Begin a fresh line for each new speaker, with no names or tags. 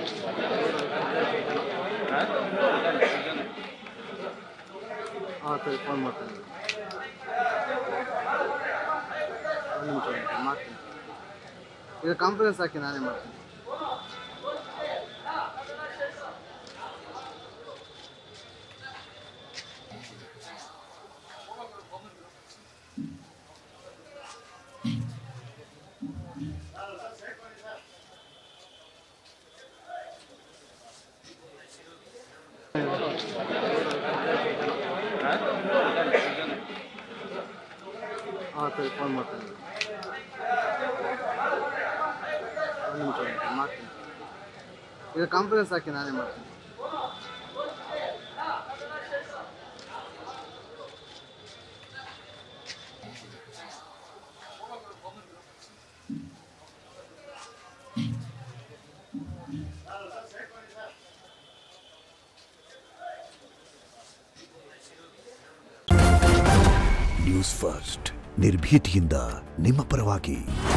ಹಾಂ ಸರಿ ಫೋನ್ ಮಾಡ್ತೀನಿ ಒಂದು ನಿಮಿಷ ಒಂದು ನಿಮಿಷ ಮಾಡ್ತೀನಿ ಇದು ಕಾನ್ಫರೆನ್ಸ್ ಹಾಕಿ ನಾನೇ ಮಾಡ್ತೀನಿ ಹಾಂ ಸರಿ ಫೋನ್ ಮಾಡ್ತೀನಿ ಒಂದು ನಿಮಿಷ ಒಂದು ನಿಮಿಷ ಮಾಡ್ತೀನಿ ಇದು ಕಾನ್ಫರೆನ್ಸ್ ಹಾಕಿ ನಾನೇ ಮಾಡ್ತೀನಿ
ನ್ಯೂಸ್ ಫಸ್ಟ್ ನಿರ್ಭೀತಿಯಿಂದ ನಿಮ್ಮ ಪರವಾಗಿ